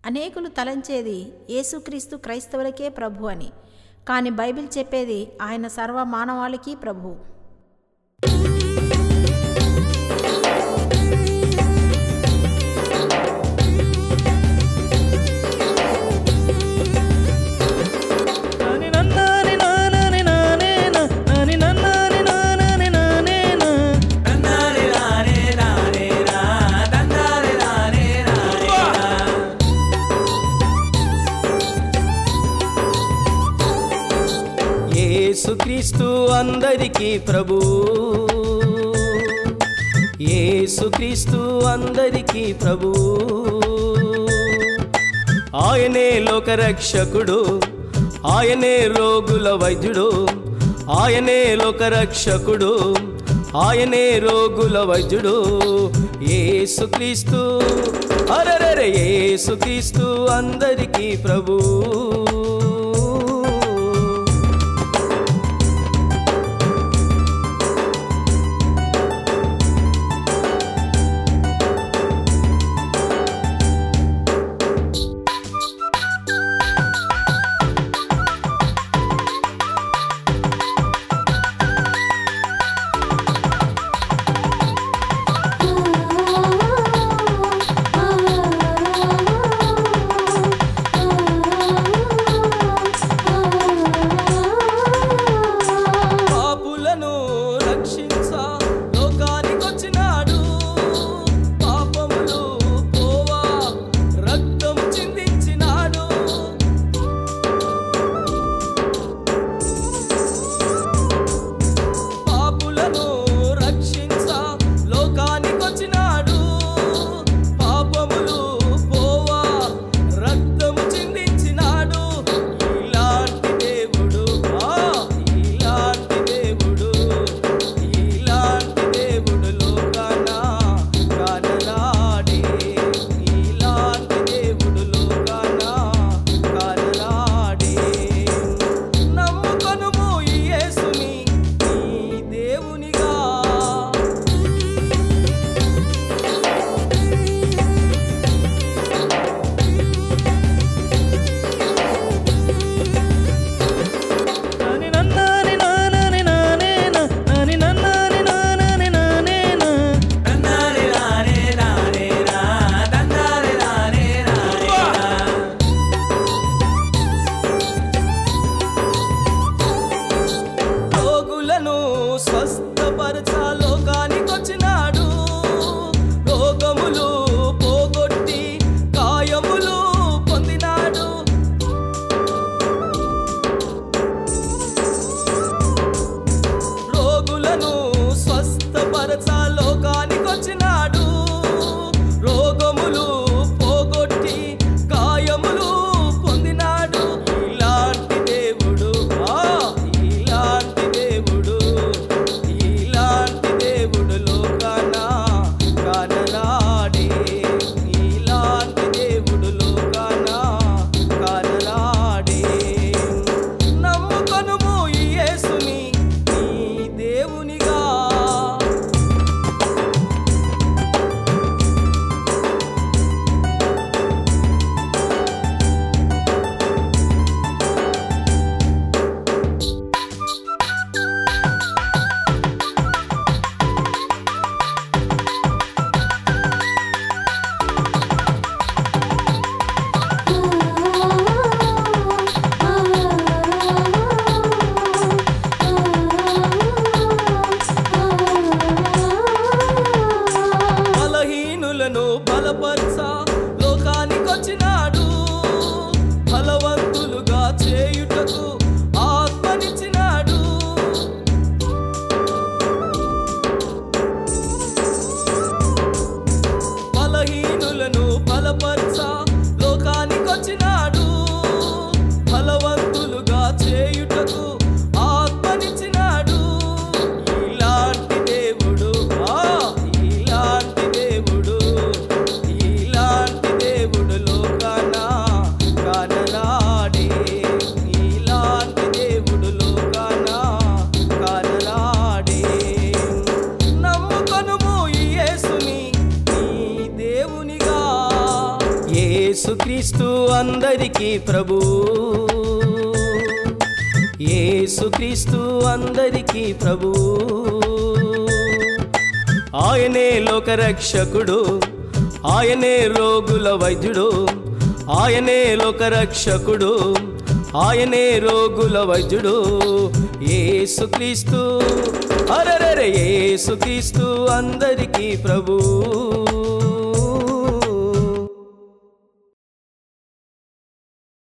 అనేకులు తలంచేది యేసుక్రీస్తు క్రైస్తవులకే ప్రభు అని కానీ బైబిల్ చెప్పేది ఆయన సర్వ మానవాళికి ప్రభు నాని నన్నాని నానాని నానేనా, నాని నన్నాని నానాని నానేనా. యేసుక్రీస్తు అందరికీ ప్రభు యేసుక్రీస్తు అందరికీ ప్రభు ఆయనే లోకరక్షకుడు ఆయనే రోగుల వైద్యుడు ఆయనే లోకరక్షకుడు ఆయనే రోగుల వైద్యుడు యేసుక్రీస్తు అరరరే యేసుక్రీస్తు అందరికీ ప్రభు ఆ యేసుక్రీస్తు అందరికీ ప్రభు యేసుక్రీస్తు అందరికీ ప్రభు ఆయనే లోకరక్షకుడు ఆయనే రోగుల వైద్యుడు ఆయనే లోకరక్షకుడు ఆయనే రోగుల వైద్యుడు యేసుక్రీస్తు అరరరే యేసుక్రీస్తు అందరికీ ప్రభు